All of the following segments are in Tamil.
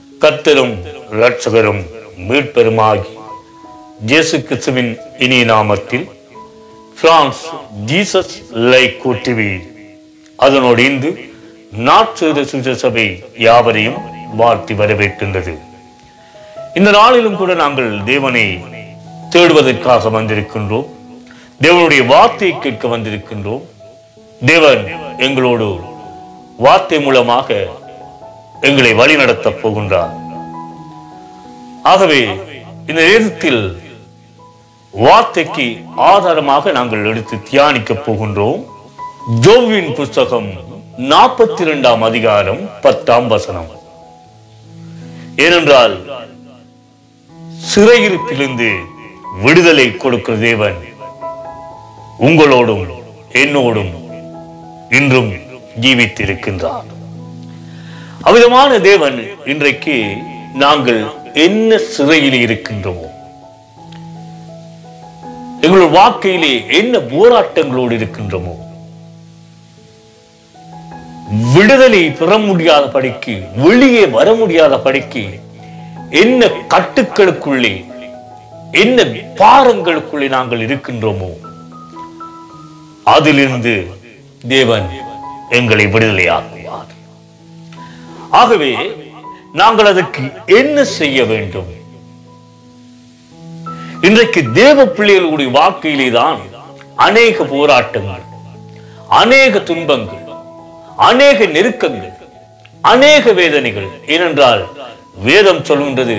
கர்த்தரும் இரட்சகரும் மீட்பெருமாகி இயேசு கிறிஸ்துவின் இனிய நாமத்தில் பிரான்ஸ் ஜீசஸ் லைக் டிவி அதனோடு இந்து நாற்று சுவிசேஷ சபை யாவரையும் வாழ்த்தி வரவேற்கின்றது இந்த நாளிலும் கூட நாங்கள் தேவனை தேடுவதற்காக வந்திருக்கின்றோம் தேவனுடைய வார்த்தையை கேட்க வந்திருக்கின்றோம் தேவன் எங்களோடு வார்த்தை மூலமாக எங்களை வழிநடத்தப் போகின்றார் ஆகவே இந்த நேரத்தில் வார்த்தைக்கு ஆதாரமாக நாங்கள் எடுத்து தியானிக்கப் போகின்றோம் ஜோவின் புஸ்தகம் நாற்பத்தி இரண்டாம் அதிகாரம் பத்தாம் வசனம் ஏனென்றால் சிறையிருப்பிலிருந்து விடுதலை கொடுக்கிற தேவன் உங்களோடும் என்னோடும் இன்றும் ஜீவித்திருக்கின்றார் அவ்விதமான தேவன் இன்றைக்கு நாங்கள் என்ன சிறையில் இருக்கின்றோமோ எங்களுடைய வாழ்க்கையிலே என்ன போராட்டங்களோடு இருக்கின்றோமோ விடுதலை பெற முடியாத படிக்கு வெளியே வர முடியாத படிக்கு என்ன கட்டுக்களுக்குள்ளே என்ன பாரங்களுக்குள்ளே நாங்கள் இருக்கின்றோமோ அதிலிருந்து தேவன் எங்களை விடுதலையாக்குவார் ஆகவே நாங்கள் அதற்கு என்ன செய்ய வேண்டும் இன்றைக்கு தேவ பிள்ளைகளுடைய வாழ்க்கையிலே தான் அநேக போராட்டங்கள் அநேக துன்பங்கள் அநேக நெருக்கங்கள் அநேக வேதனைகள் ஏனென்றால் வேதம் சொல்கின்றது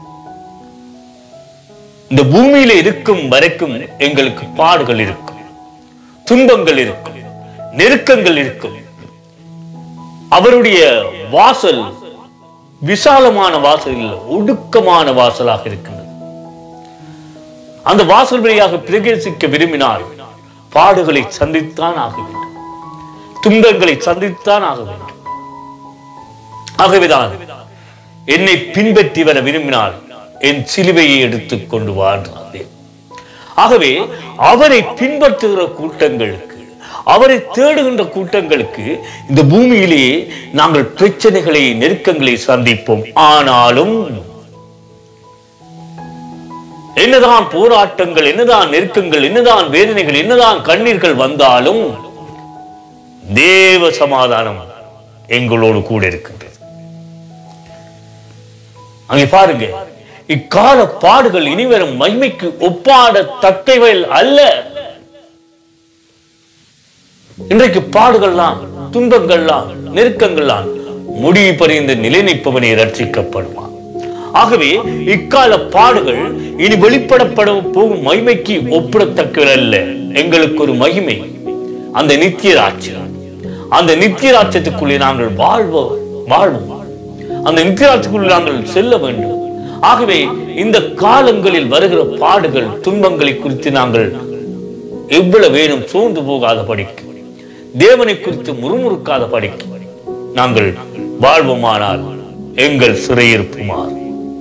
இந்த பூமியில இருக்கும் வரைக்கும் எங்களுக்கு பாடுகள் இருக்கும் துன்பங்கள் இருக்கும் நெருக்கங்கள் இருக்கும் அவருடைய வாசல் விசாலமான வாசல் இல்லை ஒடுக்கமான வாசலாக இருக்கின்றது அந்த வாசல் வழியாக பிரவேசிக்க விரும்பினால் பாடுகளை சந்தித்தான் ஆக வேண்டும் துன்பங்களை சந்தித்தான் ஆக வேண்டும் ஆகவேதான் என்னை பின்பற்றி வர விரும்பினால் என் சிலுவையை எடுத்துக் கொண்டு வாழ்றாதே ஆகவே அவரை பின்பற்றுகிற கூட்டங்களுக்கு அவரை தேடுகின்ற கூட்டங்களுக்கு இந்த பூமியிலேயே நாங்கள் பிரச்சனைகளை நெருக்கங்களை சந்திப்போம் ஆனாலும் என்னதான் போராட்டங்கள் என்னதான் நெருக்கங்கள் என்னதான் வேதனைகள் என்னதான் கண்ணீர்கள் வந்தாலும் தேவ சமாதானம் எங்களோடு கூட இருக்கின்றது அங்கே பாருங்க இக்கால பாடுகள் இனிவரும் மகிமைக்கு ஒப்பாட தக்கைகள் அல்ல இன்றைக்கு பாடுகள்லாம் துன்பங்கள்லாம் நெருக்கங்கள்லாம் முடிவு பறிந்த நிலை நிற்பவனை ரட்சிக்கப்படுவான் ஆகவே இக்கால பாடுகள் இனி வெளிப்படப்பட போகும் மகிமைக்கு ஒப்பிடத்தக்கது அல்ல எங்களுக்கு ஒரு மகிமை அந்த நித்திய ராட்சியம் அந்த நித்திய ராட்சியத்துக்குள்ளே நாங்கள் வாழ்வோம் வாழ்வோம் அந்த நித்திய ராட்சியத்துக்குள்ளே நாங்கள் செல்ல வேண்டும் ஆகவே இந்த காலங்களில் வருகிற பாடுகள் துன்பங்களை குறித்து நாங்கள் எவ்வளவு வேணும் சோர்ந்து போகாத படிக்கு தேவனை குறித்து முறுமுறுக்காத படிக்கு நாங்கள் வாழ்வோமானால் எங்கள் சிறையிருப்புமாறு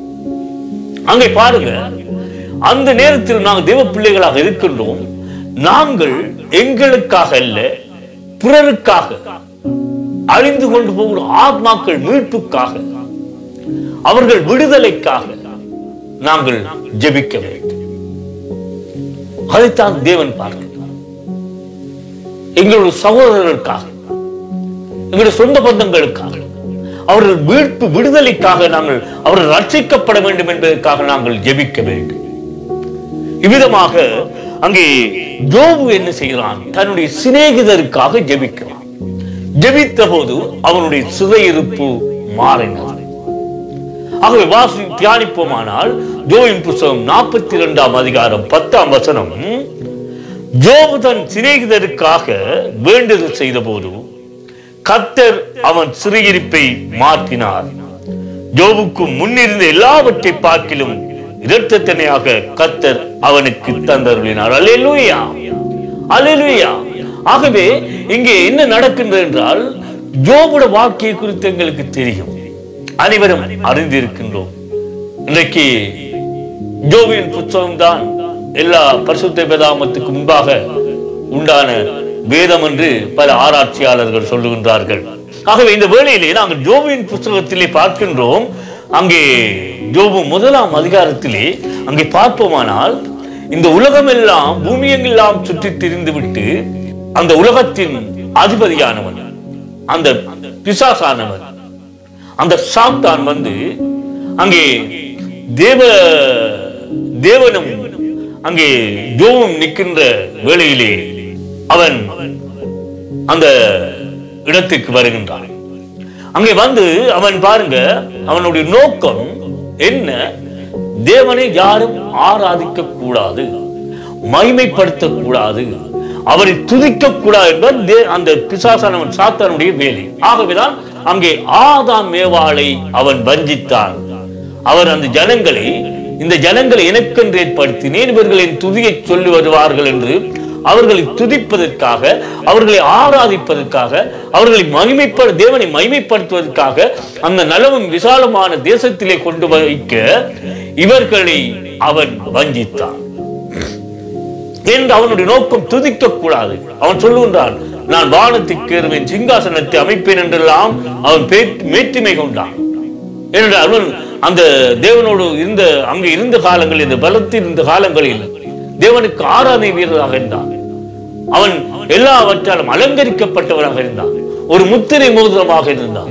அங்கே பாருங்க அந்த நேரத்தில் நாங்கள் தேவ பிள்ளைகளாக இருக்கின்றோம் நாங்கள் எங்களுக்காக அல்ல பிறருக்காக அழிந்து கொண்டு போகிற ஆத்மாக்கள் மீட்புக்காக அவர்கள் விடுதலைக்காக நாங்கள் ஜெபிக்க வேண்டும் அதைத்தான் தேவன் பார்க்கிறார் எங்களுடைய சகோதரர்களுக்காக எங்களுடைய சொந்த பந்தங்களுக்காக அவர்கள் மீட்பு விடுதலைக்காக நாங்கள் அவர்கள் ரட்சிக்கப்பட வேண்டும் என்பதற்காக நாங்கள் ஜெபிக்க வேண்டும் இவ்விதமாக அங்கே ஜோபு என்ன செய்கிறான் தன்னுடைய சிநேகிதருக்காக ஜெபிக்கிறான் ஜெபித்த போது அவனுடைய சிறையிருப்பு மாறினார் ஆகவே வாசி தியானிப்போமானால் ஜோவின் புஸ்தகம் நாற்பத்தி இரண்டாம் அதிகாரம் பத்தாம் வசனம் ஜோபு தன் சிநேகிதருக்காக வேண்டுதல் செய்த போது கத்தர் அவன் சிறையிருப்பை மாற்றினார் ஜோபுக்கு முன்னிருந்த எல்லாவற்றை பார்க்கிலும் இரட்டத்தனையாக கத்தர் அவனுக்கு தந்தருளினார் அலேலுயா அலேலுயா ஆகவே இங்கே என்ன நடக்கின்றது என்றால் ஜோபுட வாழ்க்கையை குறித்து எங்களுக்கு தெரியும் அனைவரும் அறிந்திருக்கின்றோம் இன்றைக்கு ஜோபின் புத்தகம் தான் எல்லா பரிசுத்த வேதாமத்துக்கு முன்பாக உண்டான வேதம் என்று பல ஆராய்ச்சியாளர்கள் சொல்லுகின்றார்கள் ஆகவே இந்த வேளையிலே நாங்கள் ஜோபின் புஸ்தகத்திலே பார்க்கின்றோம் அங்கே யோபு முதலாம் அதிகாரத்திலே அங்கே பார்ப்போமானால் இந்த உலகம் எல்லாம் பூமியெல்லாம் சுற்றி திரிந்து விட்டு அந்த உலகத்தின் அதிபதியானவன் அந்த பிசாசானவன் அந்த சாத்தான் வந்து அங்கே தேவ தேவனும் அங்கே யோவும் நிற்கின்ற வேளையிலே அவன் அந்த இடத்துக்கு வருகின்றான் அங்கே வந்து அவன் பாருங்க அவனுடைய நோக்கம் என்ன தேவனை யாரும் ஆராதிக்க கூடாது மகிமைப்படுத்த கூடாது அவரை துதிக்க கூடாது என்பது தே- அந்த பிசாசானவன் சாத்தானுடைய வேலை ஆகவேதான் அங்கே ஆதாம் மேவாளை அவன் வஞ்சித்தான் அவர் அந்த ஜனங்களை இந்த ஜனங்களை எனக்கென்று ஏற்படுத்தினேன் இவர்களின் துதியை சொல்லி வருவார்கள் என்று அவர்களை துதிப்பதற்காக அவர்களை ஆராதிப்பதற்காக அவர்களை மகிமைப்பட தேவனை மகிமைப்படுத்துவதற்காக அந்த நலவும் விசாலமான தேசத்திலே கொண்டு வைக்க இவர்களை அவன் வஞ்சித்தான் என்று அவனுடைய நோக்கம் துதிக்க கூடாது அவன் சொல்லுகின்றான் நான் வானத்துக்கு ஏறுவேன் சிங்காசனத்தை அமைப்பேன் என்றெல்லாம் அவன் பே- மேட்டிமை கொண்டான் ஏனென்றால் அவன் அந்த தேவனோடு இருந்த அங்கு இருந்த காலங்களில் இந்த பலத்தில் இருந்த காலங்களில் தேவனுக்கு ஆராதனை வீரராக இருந்தான் அவன் எல்லாவற்றாலும் அலங்கரிக்கப்பட்டவராக இருந்தான் ஒரு முத்திரை மோதிரமாக இருந்தான்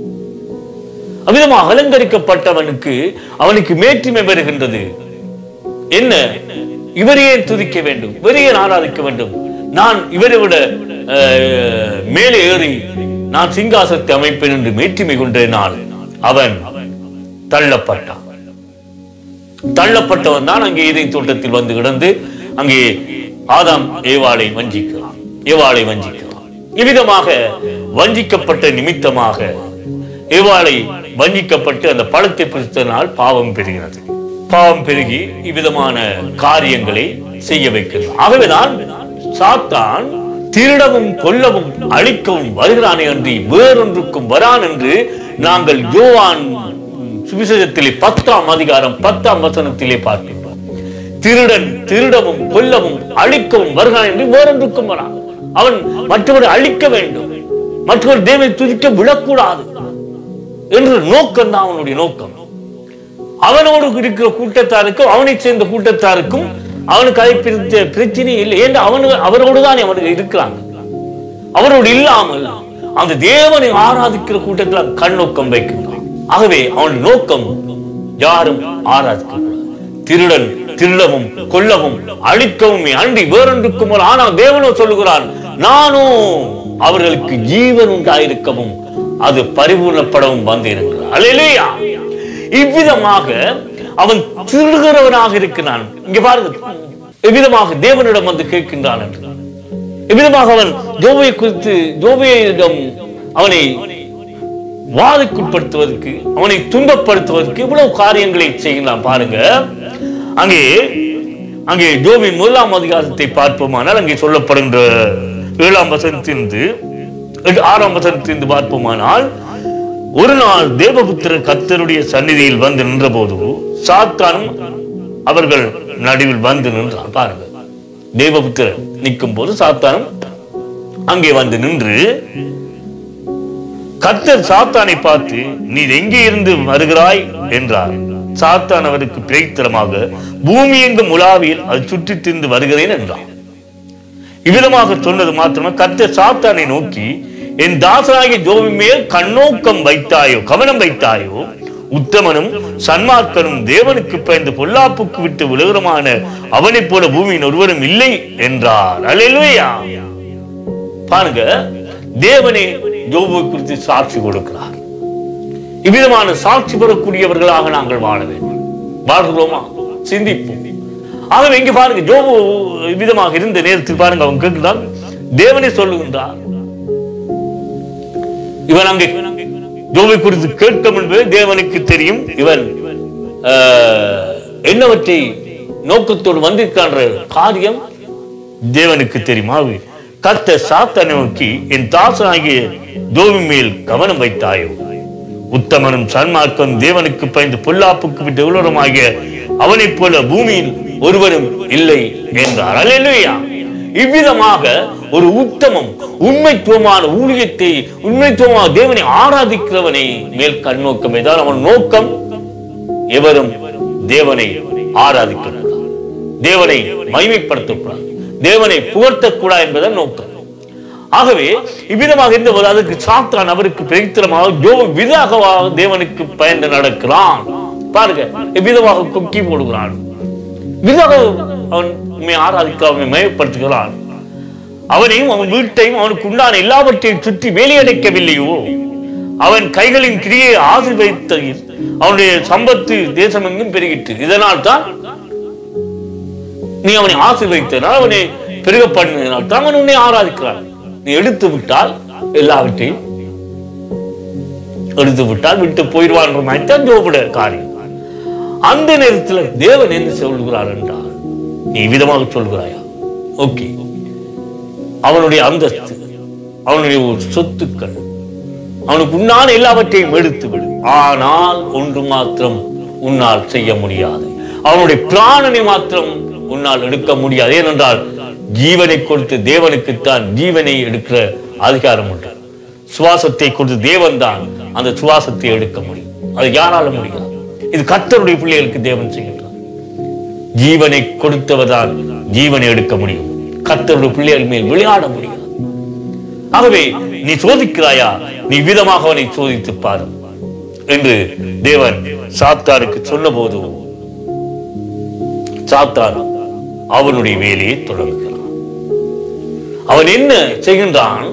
அவ்விதமாக அலங்கரிக்கப்பட்டவனுக்கு அவனுக்கு மேட்டிமை வருகின்றது என்ன இவரையே துதிக்க வேண்டும் இவரையே ஆராதிக்க வேண்டும் நான் இவரை விட அஹ், மேலே ஏறி நான் சிங்காசத்தை அமைப்பேன் என்று மேட்டிமை கொண்டதினால் அவன் தள்ளப்பட்டான் தள்ளப்பட்டவன் தான் அங்கே இதை தோட்டத்தில் வந்து கிடந்து அங்கே ஆதாம் ஏவாளை வஞ்சிக்கிறான் ஏவாளை வஞ்சிக்கிறான் இவ்விதமாக வஞ்சிக்கப்பட்ட நிமித்தமாக ஏவாளை வஞ்சிக்கப்பட்டு அந்த பழத்தை பிடித்ததனால் பாவம் பெறுகிறது பாவம் பெருகி இவ்விதமான காரியங்களை செய்ய வைக்கிறது ஆகவேதான் சாத்தான் திருடவும் கொல்லவும் அழிக்கவும் வருகிறானே அன்றி வேறொன்றுக்கும் வரான் என்று நாங்கள் யோவான் சுவிசேஷத்திலே பத்தாம் அதிகாரம் பத்தாம் வசனத்திலே பார்க்கின்றோம் திருடன் திருடவும் கொல்லவும் அழிக்கவும் வருகிறான் என்று வேறொன்றுக்கும் வரான் அவன் மற்றவரை அழிக்க வேண்டும் மற்றவர் தேவை துதிக்க விடக்கூடாது என்ற நோக்கம் தான் அவனுடைய நோக்கம் அவனோடு இருக்கிற கூட்டத்தாருக்கும் அவனை சேர்ந்த கூட்டத்தாருக்கும் அவனுக்கு அதை பிரித்த பிரச்சனை இல்லை ஏன் அவனு அவரோடு தான் அவனுக்கு இருக்கிறாங்க அவரோடு இல்லாமல் அந்த தேவனை ஆராதிக்கிற கூட்டத்தில் கண்ணோக்கம் வைக்கின்றான் ஆகவே அவனுடைய நோக்கம் யாரும் ஆராதிக்க திருடன் திருடவும் கொல்லவும் அழிக்கவும் அன்றி வேறொன்றுக்கும் ஒரு ஆனால் தேவனோ சொல்லுகிறான் நானும் அவர்களுக்கு ஜீவன் உண்டாயிருக்கவும் அது பரிபூர்ணப்படவும் வந்திருக்கிறார் அல்லேலூயா இவ்விதமாக அவன் திருடுகிறவனாக இருக்கிறான் இங்க பாருங்க எவ்விதமாக தேவனிடம் வந்து கேட்கின்றான் என்று இவ்விதமாக அவன் ஜோபையை குறித்து ஜோபையிடம் அவனை வாதைக்குட்படுத்துவதற்கு அவனை துன்பப்படுத்துவதற்கு இவ்வளவு காரியங்களை செய்யலாம் பாருங்க அங்கே அங்கே ஜோபின் முதலாம் அதிகாரத்தை பார்ப்போமானால் அங்கே சொல்லப்படுகின்ற ஏழாம் வசனத்திலிருந்து எட்டு- ஆறாம் வசனத்திலிருந்து பார்ப்போமானால் ஒரு நாள் தேவபுத்திரர் கர்த்தருடைய சந்நிதியில் வந்து நின்றபோது சாத்தானும் அவர்கள் நடுவில் வந்து நின்றான் பாருங்க தேவபுத்திரர் நிற்கும் போது சாத்தானும் அங்கே வந்து நின்று கர்த்தர் சாத்தானை பார்த்து நீ எங்கே இருந்து வருகிறாய் என்றார் சாத்தான் அவருக்கு பிரேத்தனமாக பூமி எங்கும் உலாவியில் அது சுற்றித் திரிந்து வருகிறேன் என்றான் இவ்விதமாக சொன்னது மாத்திரமே கர்த்தர் சாத்தானை நோக்கி என் தாசனாகிய ஜோபி மேல் கண்ணோக்கம் வைத்தாயோ கவனம் வைத்தாயோ உத்தமனும் சன்மார்க்கனும் தேவனுக்கு பயந்து பொல்லாப்புக்கு விட்டு விழுகிறமான அவனைப் போல பூமியின் ஒருவரும் இல்லை என்றார் அல்லேலூயா பாருங்க தேவனே ஜோபுவை குறித்து சாட்சி கொடுக்கிறார் இவ்விதமான சாட்சி பெறக்கூடியவர்களாக நாங்கள் வாழ வேண்டும் வாழ்கிறோமா சிந்திப்போம் ஆகவே இங்க பாருங்க ஜோபு இவ்விதமாக இருந்த நேரத்தில் பாருங்க அவன் கேட்கிறான் தேவனே சொல்லுகின்றார் இவன் அங்கே ஜோபை குறித்து கேட்கும் என்பது தேவனுக்கு தெரியும் இவன் ஆஹ், என்னவற்றை நோக்கத்தோடு வந்திருக்கின்ற காரியம் தேவனுக்கு தெரியுமா கத்த சாத்தனை நோக்கி என் தாசனாகிய ஜோபி மேல் கவனம் வைத்தாயோ உத்தமனும் சன்மார்க்கம் தேவனுக்கு பயந்து பொல்லாப்புக்கு விட்டு எவ்வளவுமாகிய அவனைப் போல பூமியில் ஒருவரும் இல்லை என்றார் அல்லேலூயா இவ்விதமாக ஒரு உத்தமம் உண்மைத்துவமான ஊழியத்தை உண்மைத்துவமான தேவனை ஆராதிக்கிறவனை மேல் கண்ணோக்கமே தான் அவன் நோக்கம் எவரும் தேவனை ஆராதிக்கக்கூடாது தேவனை மகிமைப்படுத்தக்கூடாது தேவனை புகழ்த்தக்கூடாது என்பதன் நோக்கம் ஆகவே இவ்விதமாக இருந்தபோது அதற்கு சாத்தான் அவருக்கு பிரதித்திரமாக ஜோ விதாகவாக தேவனுக்கு பயந்து நடக்கிறான் பாருங்க இவ்விதமாக கொக்கி போடுகிறான் விதாக அவன் உண்மை ஆராதிக்க அவனை மயப்படுத்துகிறான் அவனையும் அவன் வீட்டையும் அவனுக்கு உண்டான எல்லாவற்றையும் சுற்றி வேலையடைக்கவில்லையோ அவன் கைகளின் கிரியை ஆசீர்வதித்ததில் அவனுடைய சம்பத்து தேசம் எங்கும் பெருகிட்டு இதனால் தான் நீ அவனை ஆசீர்வதித்தனால் அவனை பெருக பண்ணினால் தான் அவன் உன்னை ஆராதிக்கிறான் நீ எடுத்து விட்டால் எல்லாவற்றையும் எடுத்து விட்டால் விட்டு போயிடுவான்ற மாதிரி தான் ஜோபுட காரியம் அந்த நேரத்தில் தேவன் என்ன சொல்கிறார் என்றால் நீ விதமாக சொல்கிறாயா ஓகே அவனுடைய அந்தஸ்து அவனுடைய ஒரு சொத்துக்கள் அவனுக்கு உண்டான எல்லாவற்றையும் எடுத்து விடு ஆனால் ஒன்று மாத்திரம் உன்னால் செய்ய முடியாது அவனுடைய பிராணனை மாத்திரம் உன்னால் எடுக்க முடியாது ஏனென்றால் ஜீவனை கொடுத்து தேவனுக்குத்தான் ஜீவனை எடுக்கிற அதிகாரம் உண்டு சுவாசத்தை கொடுத்து தேவன் தான் அந்த சுவாசத்தை எடுக்க முடியும் அது யாரால முடியாது இது கர்த்தருடைய பிள்ளைகளுக்கு தேவன் செய்கின்றார் ஜீவனை கொடுத்தவர்தான் ஜீவனை எடுக்க முடியும் கர்த்தருடைய பிள்ளைகள் மேல் விளையாட முடியாது ஆகவே நீ சோதிக்கிறாயா நீ விதமாக அவனை சோதித்து பாரு என்று தேவன் சாத்தாருக்கு சொன்னபோது சாத்தான் அவனுடைய வேலையை தொடங்குகிறான் அவன் என்ன செய்கின்றான்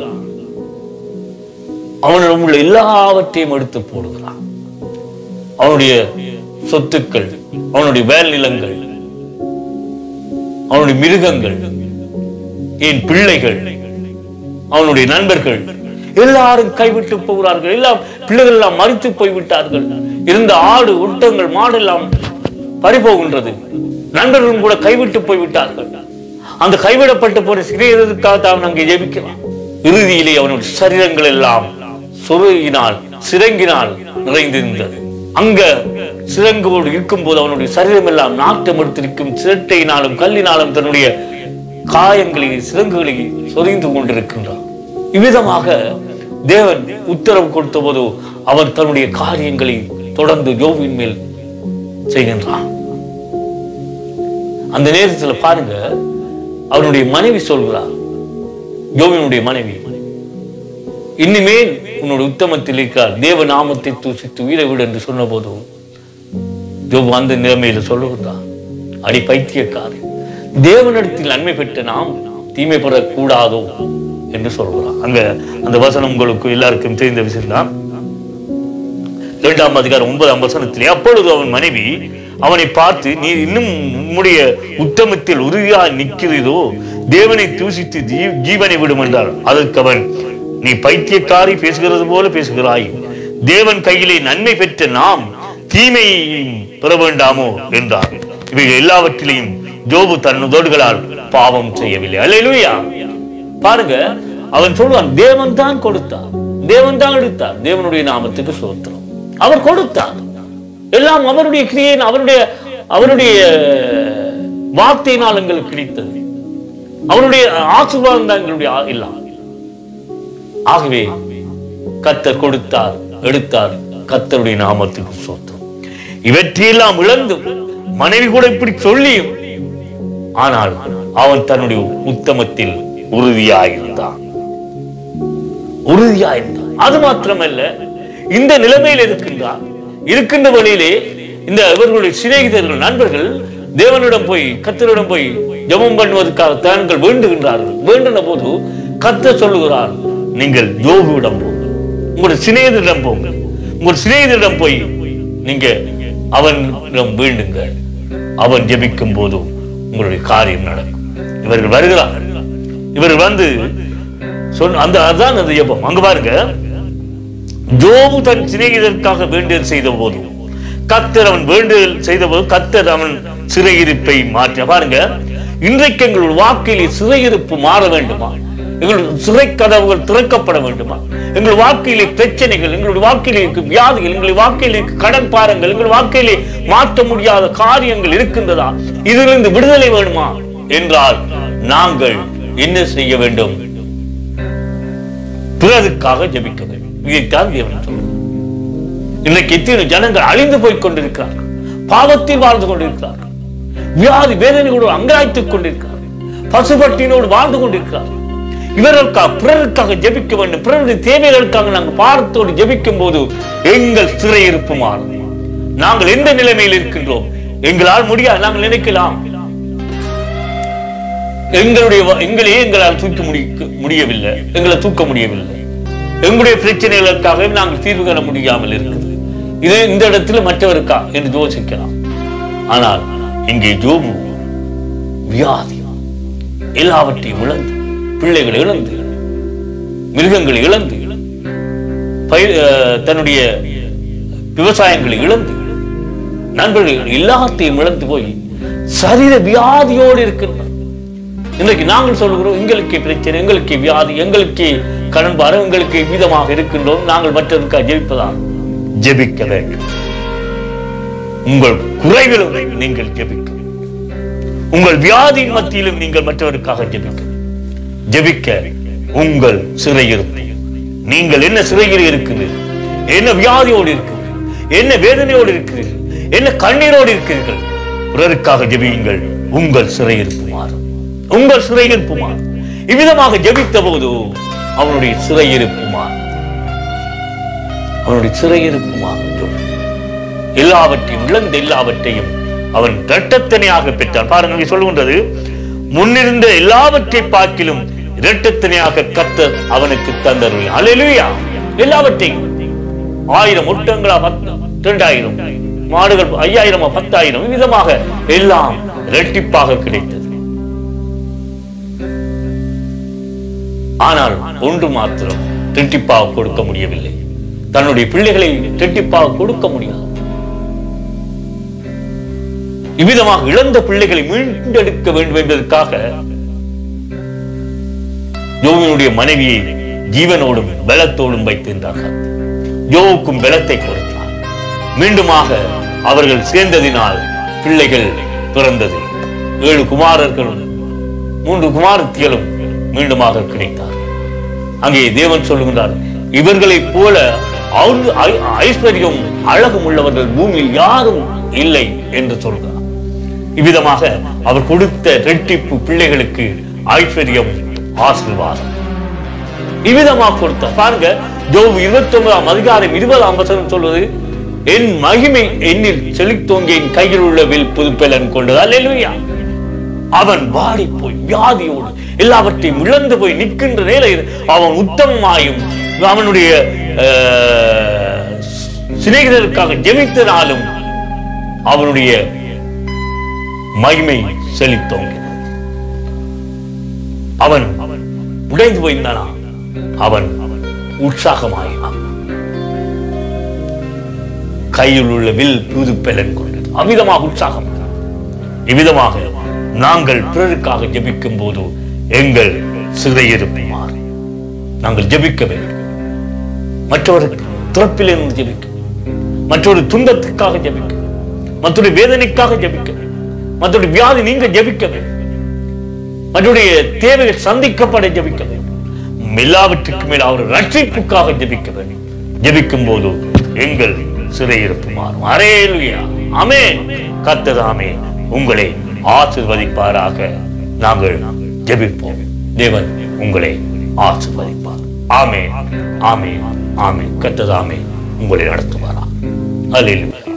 அவனிடம் உள்ள எல்லாவற்றையும் எடுத்து போடுகிறான் அவனுடைய சொத்துக்கள் அவனுடைய வேல் நிலங்கள் அவனுடைய மிருகங்கள் என் பிள்ளைகள் அவனுடைய நண்பர்கள் எல்லாரும் கைவிட்டு போகிறார்கள் எல்லாம் பிள்ளைகள் எல்லாம் மறித்து போய்விட்டார்கள் இருந்த ஆடு ஒட்டங்கள் மாடு எல்லாம் பறிபோகின்றது நண்பர்களும் கூட கைவிட்டு போய்விட்டார்கள் அந்த கைவிடப்பட்டு போன சிறியதற்காக தான் அங்கே ஜெபிக்கலாம் இறுதியிலே அவனுடைய சரீரங்கள் எல்லாம் சொருகினால் சிறங்கினால் நிறைந்திருந்தது அங்க சிறங்கோடு இருக்கும்போது அவனுடைய சரீரம் எல்லாம் நாட்டம் எடுத்திருக்கும் சிரட்டையினாலும் கல்லினாலும் தன்னுடைய காயங்களை சிறங்குகளை சொரிந்து கொண்டிருக்கின்றான் இவ்விதமாக தேவன் உத்தரவு கொடுத்த போது அவன் தன்னுடைய காரியங்களை தொடர்ந்து யோவின் மேல் செய்கின்றான் அந்த நேரத்தில் பாருங்க அவனுடைய மனைவி சொல்கிறார் யோவினுடைய மனைவி இனிமேல் உன்னுடைய உத்தமத்தில் இருக்கிறார் தேவ நாமத்தை தூசித்து உயிரை விடு என்று சொன்ன போதும் யோபு அந்த நிலைமையில சொல்லுகிறார் அடி பைத்தியக்காரி தேவனிடத்தில் நன்மை பெற்ற நாம் தீமை பெறக்கூடாதோ என்று சொல்கிறார் அங்க அந்த வசனம் உங்களுக்கு எல்லாருக்கும் தெரிந்த விஷயம்தான் இரண்டாம் அதிகாரம் ஒன்பதாம் வசனத்திலே அப்பொழுது அவன் மனைவி அவனை பார்த்து நீ இன்னும் உம்முடைய உத்தமத்தில் உறுதியாக நிற்கிறதோ தேவனை தூசித்து ஜீ- ஜீவனை விடும் என்றார் அதற்கு அவன் நீ பைத்தியக்காரி பேசுகிறது போல பேசுகிறாய் தேவன் கையிலே நன்மை பெற்ற நாம் தீமையையும் பெற வேண்டாமோ என்றார் இவைகள் எல்லாவற்றிலையும் ஜோபு தன் உதடுகளால் பாவம் செய்யவில்லை அல்லேலூயா பாருங்க அவன் சொல்லுவான் தேவன் தான் கொடுத்தார் தேவன் தான் எடுத்தார் தேவனுடைய நாமத்துக்கு சோத்திரம் அவர் கொடுத்தார் எல்லாம் அவருடைய கிரியை அவருடைய அவருடைய வார்த்தையினால் எங்களுக்கு கிடைத்தது அவருடைய ஆசீர்வாதம் தான் எங்களுடைய ஆ- எல்லாம் ஆகவே கத்தர் கொடுத்தார் எடுத்தார் கத்தருடைய நாமத்துக்கு சோத்திரம் இவற்றையெல்லாம் இழந்தும் மனைவி கூட இப்படி சொல்லியும் ஆனால் அவன் தன்னுடைய உத்தமத்தில் உறுதியாயிருந்தான் உறுதியாயிருந்தான் அது மாத்திரமல்ல இந்த நிலைமையில் இருக்கின்றார் இருக்கின்ற வழியிலே இந்த இவர்களுடைய சிநேகிதர்கள் நண்பர்கள் தேவனிடம் போய் கத்தரிடம் போய் ஜெபம் பண்ணுவதற்காக தாங்கள் வேண்டுகின்றார்கள் வேண்டின போது கத்தர் சொல்லுகிறார் நீங்கள் யோகுவிடம் போங்க உங்களுடைய சிநேகிதரிடம் போங்க உங்கள் சிநேகிதரிடம் போய் நீங்க அவனிடம் வேண்டுங்க அவன் ஜெபிக்கும் போது உங்களுடைய காரியம் நடக்கும் இவர்கள் வருகிறார்கள் இவர்கள் வந்து சொன்ன அந்த அதான் அந்த ஜெபம் அங்க பாருங்க ஜோபு தன் சிநேகிதருக்காக வேண்டுதல் செய்த போது கத்தர் அவன் வேண்டுதல் செய்த போது கத்தர் அவன் சிறையிருப்பை மாற்ற பாருங்க இன்றைக்கு எங்களுடைய வாழ்க்கையிலே சிறையிருப்பு மாற வேண்டுமா எங்களுடைய சிறை கதவுகள் திறக்கப்பட வேண்டுமா எங்கள் வாழ்க்கையிலே பிரச்சனைகள் எங்களுடைய வாழ்க்கையிலே இருக்கு வியாதிகள் எங்களுடைய வாழ்க்கையிலே இருக்கு கடன் பாரங்கள் எங்கள் வாழ்க்கையிலே மாற்ற முடியாத காரியங்கள் இருக்கின்றதா இதிலிருந்து விடுதலை வேணுமா என்றால் நாங்கள் என்ன செய்ய வேண்டும் பிறருக்காக ஜெபிக்க வேண்டும் இதைத்தான் தேவன் சொல்றார் இன்னைக்கு எத்தனை ஜனங்கள் அழிந்து போய் கொண்டிருக்கிறார்கள் பாவத்தில் வாழ்ந்து கொண்டிருக்கிறார்கள் வியாதி வேதனையோடு அங்கராய்த்துக் கொண்டிருக்கிறார்கள் பசுபட்டினோடு வாழ்ந்து கொண்டிருக்கிறார்கள் இவர்களுக்காக பிறருக்காக ஜெபிக்க வேண்டும் பிறருடைய தேவைகளுக்காக நாங்கள் பாரத்தோடு ஜெபிக்கும் போது எங்கள் சிறையிருப்பு மாறும் நாங்கள் எந்த நிலைமையில் இருக்கின்றோம் எங்களால் முடியாது நாங்கள் நினைக்கலாம் எங்களுடைய வ- எங்களையே எங்களால் தூக்க முடிக்க முடியவில்லை எங்களை தூக்க முடியவில்லை எங்களுடைய பிரச்சனைகளுக்காக நாங்கள் தீர்வு காண முடியாமல் இருக்குது இது இந்த இடத்துல மற்றவருக்கா என்று யோசிக்கலாம் ஆனால் இங்கே ஜோபு வியாதி எல்லாவற்றையும் இழந்து பிள்ளைகளை இழந்து மிருகங்களை இழந்து பயிர் அஹ், தன்னுடைய விவசாயங்களை இழந்து நண்பர்கள் எல்லாத்தையும் இழந்து போய் சரீர வியாதியோடு இருக்கின்றார் இன்றைக்கு நாங்கள் சொல்கிறோம் எங்களுக்கு பிரச்சனை எங்களுக்கு வியாதி எங்களுக்கு கடன் பாரம் எங்களுக்கு விதமாக இருக்கின்றோம் நாங்கள் மற்றவருக்காக ஜெபிப்பதால் ஜெபிக்க வேண்டும் உங்கள் குறைவிலும் நீங்கள் ஜெபிக்க உங்கள் வியாதியின் மத்தியிலும் நீங்கள் மற்றவருக்காக ஜெபிக்க ஜெபிக்க உங்கள் சிறையிருப்பு நீங்கள் என்ன சிறையில் இருக்குது என்ன வியாதியோடு இருக்குது என்ன வேதனையோடு இருக்கிறீர்கள் என்ன கண்ணீரோடு இருக்கிறீர்கள் பிறருக்காக ஜெபியுங்கள் உங்கள் சிறையிருப்பு மாறும் உங்கள் சிறையிருப்பு மாறும் இவ்விதமாக ஜெபித்த போது அவனுடைய சிறையிருப்பு மாறும் அவனுடைய சிறையிருப்பு மாறும் எல்லாவற்றையும் இழந்த எல்லாவற்றையும் அவன் இரட்டத்தனையாக பெற்றான் பாருங்க இங்கே சொல்லுகின்றது முன்னிருந்த எல்லாவற்றை பார்க்கிலும் இரட்டத்தனையாக கத்தர் அவனுக்கு தந்தருள் அல்லேலூயா எல்லாவற்றையும் ஆயிரம் ஒட்டங்களா பத்து இரண்டாயிரம் மாடுகள் ஐயாயிரமா பத்தாயிரம் விதமாக எல்லாம் இரட்டிப்பாக கிடைத்தது ஆனால் ஒன்று மாத்திரம் இரட்டிப்பாக கொடுக்க முடியவில்லை தன்னுடைய பிள்ளைகளை இரட்டிப்பாக கொடுக்க முடியாது இவ்விதமாக இழந்த பிள்ளைகளை மீண்டெடுக்க வேண்டும் என்பதற்காக யோவினுடைய மனைவியை ஜீவனோடும் பலத்தோடும் வைத்திருந்தார்கள் யோவுக்கும் பலத்தை கொடுத்தார் மீண்டுமாக அவர்கள் சேர்ந்ததினால் பிள்ளைகள் பிறந்தது ஏழு குமாரர்களும் மூன்று குமாரத்திகளும் மீண்டுமாக கிடைத்தார் அங்கே தேவன் சொல்லுகின்றார் இவர்களைப் போல ஐ- ஐ- ஐஸ்வர்யம் அழகும் உள்ளவர்கள் பூமியில் யாரும் இல்லை என்று சொல்கிறார் இவ்விதமாக அவர் கொடுத்த ரெட்டிப்பு பிள்ளைகளுக்கு ஐஸ்வர்யம் ஆசீர்வாதம் இவ்விதமாக கொடுத்தார் பாருங்க ஜோபு இருபத்தி ஒன்பதாம் அதிகாரம் இருபதாம் வசனம் சொல்வது என் மகிமை என்னில் செழித்தோங்கிய என் கையில் உள்ள வில் புதுப்பெலன் கொண்டது அல்லேலூயா அவன் வாடி போய் வியாதியோடு எல்லாவற்றையும் இழந்து போய் நிற்கின்ற நிலையில் அவன் உத்தமமாயும் அவனுடைய அஹ், சிநேகிதருக்காக ஜெபித்தனாலும் அவனுடைய மகிமை செழித்தோங்கின அவன் உடைந்து போயிருந்தானா அவன் உற்சாகமாயினான் கையில் உள்ள வில் புது பெலன் கொண்டது அவ்விதமாக உற்சாகம் இவ்விதமாக நாங்கள் பிறருக்காக ஜெபிக்கும் போது எங்கள் சிறையிருப்பு மாறி நாங்கள் ஜெபிக்க வேண்டும் மற்றவருக்கு துறப்பிலிருந்து ஜெபிக்க மற்றொரு துன்பத்துக்காக ஜெபிக்க மற்றொரு வேதனைக்காக ஜெபிக்க மற்றொரு வியாதி நீங்க ஜெபிக்க வேண்டும் மற்றொருடைய தேவைகள் சந்திக்கப்பட ஜெபிக்க வேண்டும் எல்லாவற்றுக்கும் மேல் அவர் ரட்சிப்புக்காக ஜெபிக்க வேண்டும் ஜெபிக்கும் போது எங்கள் சிறையிருப்பு மாறும் அரேலுயா அமே கத்ததாமே உங்களை ஆசிர்வதிப்பாராக நாங்கள் ஜெபிப்போம் தேவன் உங்களை ஆசிர்வதிப்பார் ஆமே ஆமே ஆமே கத்ததாமே உங்களை நடத்துவாரா அல்லேலூயா